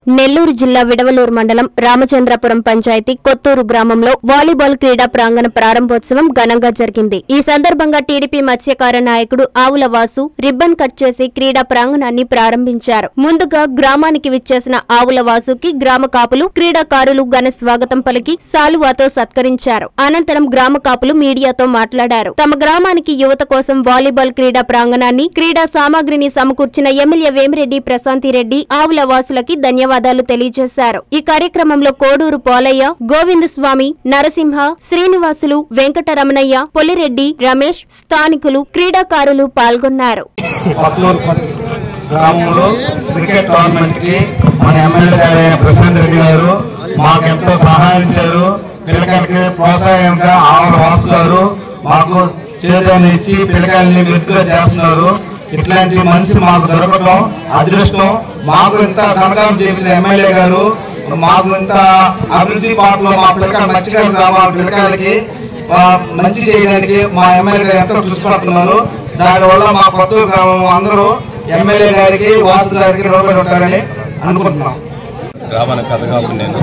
నెల్లూరు జిల్లా విడవలూరు మండలం రామచంద్రపురం పంచాయతీ కొత్తూరు గ్రామంలో వాలీబాల్ క్రీడా ప్రాంగణ ప్రారంభోత్సవం ఘనంగా జరిగింది ఈ సందర్భంగా టీడీపీ మత్స్యకార నాయకుడు ఆవుల వాసు రిబ్బన్ కట్ చేసి క్రీడా ప్రాంగణాన్ని ప్రారంభించారు ముందుగా గ్రామానికి విచ్చేసిన ఆవుల వాసుకి గ్రామ కాపులు క్రీడాకారులు ఘన స్వాగతం పలికి సాలువాతో సత్కరించారు అనంతరం గ్రామ కాపులు మీడియాతో మాట్లాడారు తమ గ్రామానికి యువత కోసం వాలీబాల్ క్రీడా ప్రాంగణాన్ని క్రీడా సామాగ్రిని సమకూర్చిన ఎమ్మెల్యే వేమిరెడ్డి ప్రశాంతిరెడ్డి ఆవుల వాసులకి ధన్యవాదాలు తెలియజేశారు ఈ కార్యక్రమంలో కోడూరు పోలయ్య గోవింద స్వామి నరసింహ శ్రీనివాసులు వెంకటరమణయ్య పొలిరెడ్డి రమేష్ స్థానికులు క్రీడాకారులు పాల్గొన్నారు పత్తూరు గ్రామంలో క్రికెట్ టోర్నమెంట్ కి మన ఎమ్మెల్యే గారు అయిన ప్రశాంత్ రెడ్డి గారు మాకు ఎంతో సహాయించారు పిల్లకాయలకి ప్రోత్సాహంగా ఆవుల వాసు గారు మాకు చేతులను ఇచ్చి పిల్లకాయల్ని మెరుగ్గా చేస్తున్నారు ఇట్లాంటి మనిషి మాకు దొరకడం అదృష్టం మాకు ఇంత ఘనకారం చేసిన ఎమ్మెల్యే గారు మాకు ఇంత అభివృద్ధి పాటలో మా పిల్లకాయలు మత్స్యకార గ్రామాల పిల్లకాయలకి ఆ, మంచి చేయడానికి మా ఎమ్మెల్యే గారు ఎంతో కృషి పడుతున్నారు దానివల్ల మా కొత్తూరు గ్రామం అందరూ ఎమ్మెల్యే గారికి వాసు గారికి రుణపడి ఉంటారని అనుకుంటున్నాం గ్రామానికి కథగాపు నేను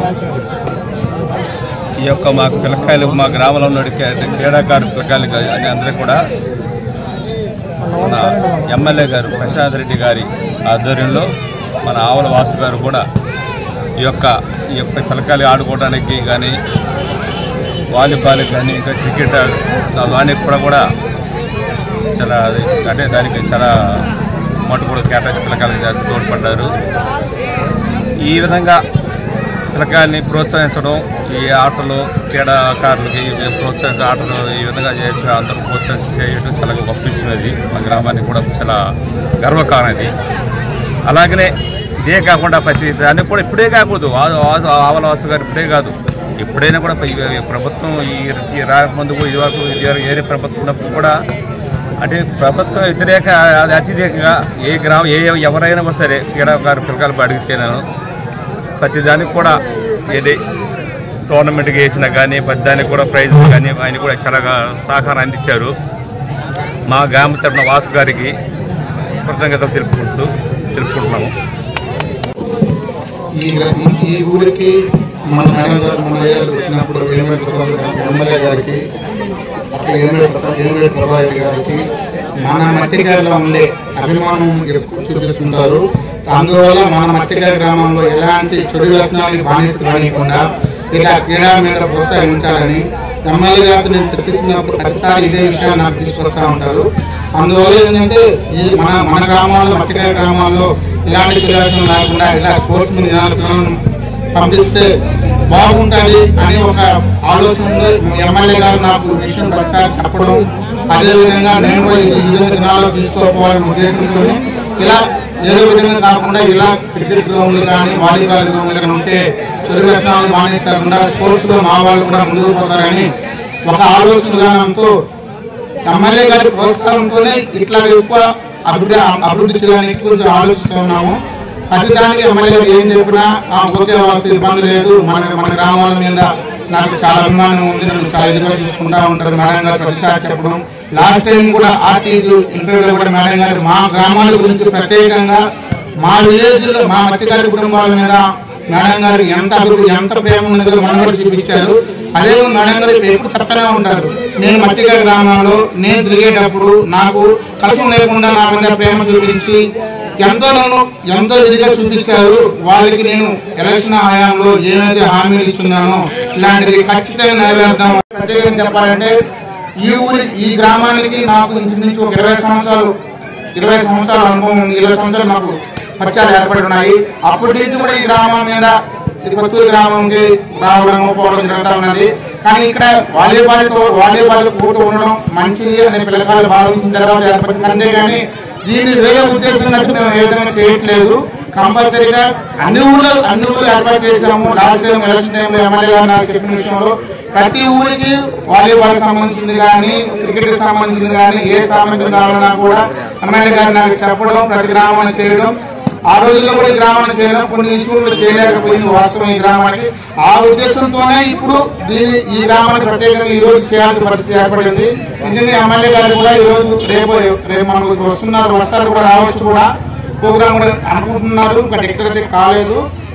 ఈ యొక్క మా పిల్లకాయలు మా గ్రామంలో ఉన్న క్రీడాకారు పిల్లకాయలు అని అందరూ కూడా మన ఎమ్మెల్యే గారు ప్రశాంత్ రెడ్డి గారి ఆధ్వర్యంలో మన ఆవుల వాసు గారు కూడా ఈ యొక్క ఈ యొక్క పిల్లకాయలు ఆడుకోవడానికి కానీ వాలీబాల్ కానీ ఇంకా క్రికెట్ దానికి కూడా కూడా చాలా అంటే దానికి చాలా మటు కూడా కేటాయించి పిల్లకాయలకు చేస్తూ తోడ్పడ్డారు ఈ విధంగా పిల్లకాయల్ని ప్రోత్సహించడం ఈ ఆటలు క్రీడాకారులకి ఇవి ప్రోత్సహించే ఆటలు ఈ విధంగా చేసి అందరూ ప్రోత్సహించి చేయడం చాలా గొప్ప విషయం అది మా గ్రామానికి కూడా చాలా గర్వకారణం ఇది అలాగనే ఇదే కాకుండా ప్రతి దాన్ని కూడా ఇప్పుడే కాకూడదు ఆవలవాసు గారు ఇప్పుడే కాదు ఎప్పుడైనా కూడా ఈ ప్రభుత్వం ఈ ఈ రాకముందు ఇది వరకు ఇది వరకు ఏరే ప్రభుత్వం ఉన్నప్పుడు కూడా అంటే ప్రభుత్వ వ్యతిరేక అది అతిరేకంగా ఏ గ్రామం ఏ ఎవరైనా సరే క్రీడాకారు పిల్లకాయలు అడిగితే నేను ప్రతి దానికి కూడా ఏది టోర్నమెంట్కి వేసినా కానీ ప్రతి దానికి కూడా ప్రైజ్ కానీ ఆయన కూడా చాలా సహకారం అందించారు మా గ్రామ తరపున వాసు గారికి కృతజ్ఞతలు తెలుపుకుంటూ తెలుపుకుంటున్నాము ఈ ఈ ఊరికి మన మేడం గారు మన అయ్యారు వచ్చినప్పుడు వేమేటి స్వామి గారికి, ఎమ్మెల్యే గారికి అక్కడ ఏమేటి ఏమేటి ప్రభావి గారికి మన మట్టిగారిలో ఉండే అభిమానం ఎక్కువ చూపిస్తుంటారు అందువల్ల మన మట్టిగారి గ్రామంలో ఎలాంటి చెడు వ్యసనాలకు బానిస కానికుండా ఇలా క్రీడా మీద ప్రోత్సహించాలని ఎమ్మెల్యే గారితో నేను చర్చించినప్పుడు ప్రతిసారి ఇదే విషయాన్ని నాకు తీసుకొస్తా ఉంటారు అందువల్ల ఏంటంటే ఈ మన మన గ్రామాల్లో మట్టిగారి గ్రామాల్లో ఇలాంటి ప్రదర్శన లేకుండా ఇలా స్పోర్ట్స్ మీద పిల్లలను పంపిస్తే బాగుంటుంది అని ఒక ఆలోచన ఉంది ఎమ్మెల్యే గారు నాకు ఈ విషయం ఒకసారి చెప్పడం అదేవిధంగా నేను కూడా ఈ విధంగా దినాల్లో తీసుకోపోవాలనే ఉద్దేశంతో ఇలా ఏదో విధంగా కాకుండా ఇలా క్రికెట్ గ్రౌండ్లు కానీ వాలీబాల్ గ్రౌండ్లు కానీ ఉంటే చెడు వ్యసనాలు మానేస్తాకుండా స్పోర్ట్స్ లో మా వాళ్ళు కూడా ముందుకు పోతారని ఒక ఆలోచన విధానంతో ఎమ్మెల్యే గారి ప్రోత్సాహంతోనే ఇట్లా ఎక్కువ అభివృద్ధి అభివృద్ధి చేయడానికి కొంచెం ఆలోచిస్తున్నాము ప్రతిదానికి ఎమ్మెల్యే గారు ఏం చెప్పినా ఆ, ఓకే వాసు ఇబ్బంది లేదు మన మన గ్రామాల మీద నాకు చాలా అభిమానం ఉంది నన్ను చాలా ఇదిగా చూసుకుంటా ఉంటారు మేడం గారు ప్రతిసారి చెప్పడం లాస్ట్ టైం కూడా ఆర్టీలు ఇంటర్వ్యూలో కూడా మేడం గారు మా గ్రామాల గురించి ప్రత్యేకంగా మా విలేజ్ లో మా మత్తిగారి కుటుంబాల మీద మేడం గారు ఎంత అభివృద్ధి ఎంత ప్రేమ ఉన్నదో మనం కూడా చూపించారు అదే మేడం గారు ఇప్పుడు ఎప్పుడు చెప్తానే ఉంటారు నేను మట్టిగా గ్రామంలో నేను తిరిగేటప్పుడు నాకు కష్టం లేకుండా నా మీద ప్రేమ చూపించి ఎంతో నన్ను ఎంతో ఇదిగా చూపించారు వాళ్ళకి నేను ఎలక్షన్ హయాంలో ఏమైతే హామీలు ఇచ్చున్నానో ఇలాంటిది ఖచ్చితంగా నెరవేర్దాం ప్రత్యేకంగా చెప్పాలంటే ఈ ఊరి ఈ గ్రామానికి నాకు ఇంచుమించు ఒక ఇరవై సంవత్సరాలు ఇరవై సంవత్సరాల అనుభవం ఉంది ఇరవై సంవత్సరాలు నాకు పరిచయాలు ఏర్పడి ఉన్నాయి అప్పటి నుంచి కూడా ఈ గ్రామం మీద ఈ కొత్తూరు గ్రామంకి రావడం పోవడం జరుగుతూ ఉన్నది కానీ ఇక్కడ వాలీబాల్ తో వాలీబాల్ కోర్టు ఉండడం మంచిది అనే పిల్లకాయలు భావించిన తర్వాత ఏర్పడింది అంతేగాని దీన్ని వేరే ఉద్దేశంగా మేము ఏ విధంగా చేయట్లేదు కంపల్సరీగా అన్ని ఊళ్ళో అన్ని ఊళ్ళో ఏర్పాటు చేశాము లాస్ట్ టైం ఎలక్షన్ టైంలో ఎమ్మెల్యే గారు నాకు చెప్పిన విషయంలో ప్రతి ఊరికి వాలీబాల్ సంబంధించింది కానీ క్రికెట్ సంబంధించింది కానీ ఏ సామగ్రి కావాలన్నా కూడా ఎమ్మెల్యే గారు నాకు చెప్పడం ప్రతి గ్రామాన్ని చేయడం ఆ రోజుల్లో కూడా ఈ గ్రామాన్ని చేయడం కొన్ని ఇష్యూలు చేయలేకపోయింది వాస్తవం ఈ గ్రామానికి ఆ ఉద్దేశంతోనే ఇప్పుడు దీని ఈ గ్రామానికి ప్రత్యేకంగా ఈ రోజు చేయాల్సిన పరిస్థితి ఏర్పడింది నిజంగా ఎమ్మెల్యే గారు కూడా ఈ రోజు రేపు రేపు మనకు వస్తున్నారు వస్తారు కూడా రావచ్చు కూడా ప్రోగ్రామ్ కూడా అనుకుంటున్నారు ఇంకా డిక్లేర్ అయితే కాలేదు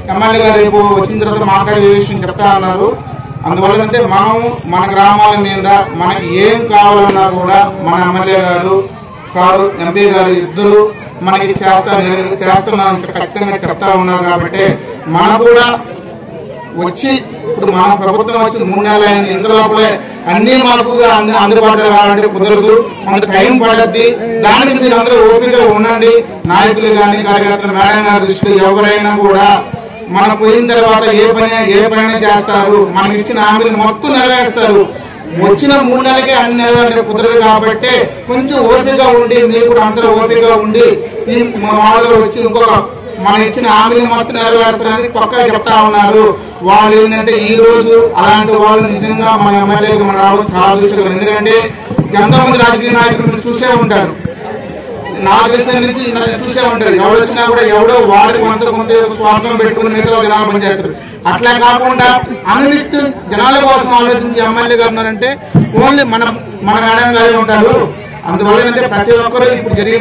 ఎమ్మెల్యే గారు రేపు వచ్చిన తర్వాత మాట్లాడే విషయం చెప్తా ఉన్నారు అందువల్ల అంటే మనం మన గ్రామాల మీద మనకి ఏం కావాలన్నా కూడా మన ఎమ్మెల్యే గారు సారు ఎంపీ గారు ఇద్దరు మనకి చేస్తా చేస్తున్నారని ఖచ్చితంగా చెప్తా ఉన్నారు కాబట్టి మనం కూడా వచ్చి ఇప్పుడు మన ప్రభుత్వం వచ్చి మూడు నెలలు అయింది ఇంత లోపలే అన్ని మాకు అన్ని అందుబాటులో రావాలంటే కుదరదు కొంత టైం పడద్ది దానికి మీరు అందరూ ఓపిక ఉండండి నాయకులు కానీ కార్యకర్తలు మేడం గారి దృష్టిలో ఎవరైనా కూడా మన పోయిన తర్వాత ఏ పని ఏ పని చేస్తారు మనకి ఇచ్చిన హామీలు మొత్తం నెరవేరుస్తారు వచ్చిన మూడు నెలలకే అన్ని నెరవేరే కుదరదు కాబట్టి కొంచెం ఓపిక ఉండి మీరు కూడా అందరూ ఓపిక ఉండి ఈ మా వాళ్ళు వచ్చి ఇంకొక మనం ఇచ్చిన హామీలు మొత్తం నెరవేర్చడానికి పక్కా చెప్తా ఉన్నారు వాళ్ళు ఏంటంటే ఈ రోజు అలాంటి వాళ్ళు నిజంగా మన ఎమ్మెల్యేకి మన రావడం చాలా దృష్టిగా ఎందుకంటే ఎంతో మంది రాజకీయ నాయకులు మీరు చూసే ఉంటారు నాలుగు దేశాల నుంచి ఇలా చూసే ఉంటారు ఎవరు వచ్చినా కూడా ఎవడో వాడికి కొంత కొంత స్వార్థం పెట్టుకుని మిగతా జనాలు పనిచేస్తారు అట్లా కాకుండా అనునిత్యం జనాల కోసం ఆలోచించి ఎమ్మెల్యే గారు ఉన్నారంటే ఓన్లీ మన మన మేడం గారే ఉంటారు అందువల్ల ఏంటంటే ప్రతి ఒక్కరూ ఇప్పుడు జరిగే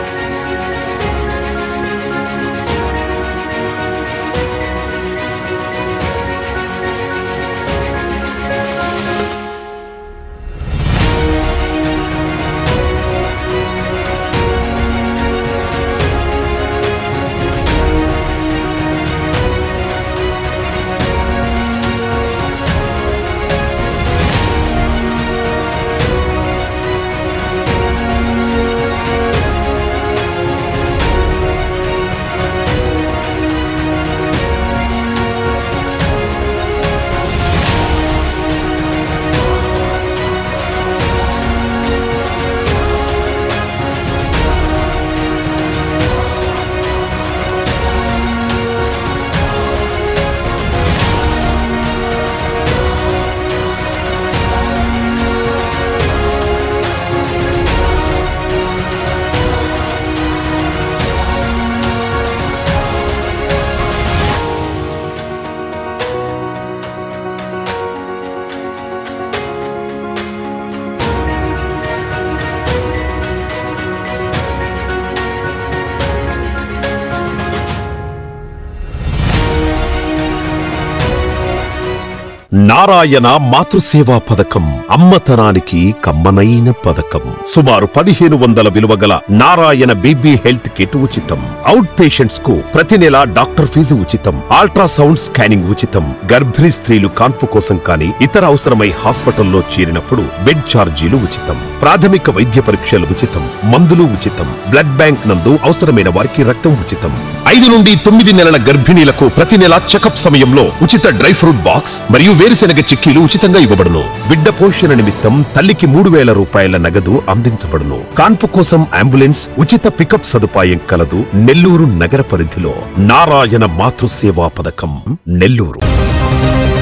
నారాయణ మాతృసేవా పథకం అమ్మతనానికి కమ్మనైన పథకం సుమారు పదిహేను వందల విలువ గల నారాయణ బీబీ హెల్త్ కిట్ ఉచితం అవుట్ పేషెంట్స్ కు ప్రతి నెల డాక్టర్ ఫీజు ఉచితం అల్ట్రాసౌండ్ స్కానింగ్ ఉచితం గర్భిణీ స్త్రీలు కాన్పు కోసం కానీ ఇతర అవసరమై హాస్పిటల్లో చేరినప్పుడు బెడ్ ఛార్జీలు ఉచితం ప్రాథమిక వైద్య పరీక్షలు ఉచితం మందులు ఉచితం బ్లడ్ బ్యాంక్ నందు అవసరమైన వారికి రక్తం ఉచితం ఐదు నుండి తొమ్మిది నెలల గర్భిణీలకు ప్రతి నెల చెకప్ సమయంలో ఉచిత డ్రై ఫ్రూట్ బాక్స్ మరియు వేరుశెనగ చిక్కీలు ఉచితంగా ఇవ్వబడును బిడ్డ పోషణ నిమిత్తం తల్లికి మూడు వేల రూపాయల నగదు అందించబడును కాన్పు కోసం అంబులెన్స్ ఉచిత పికప్ సదుపాయం కలదు నెల్లూరు నగర పరిధిలో నారాయణ మాతృసేవా పథకం నెల్లూరు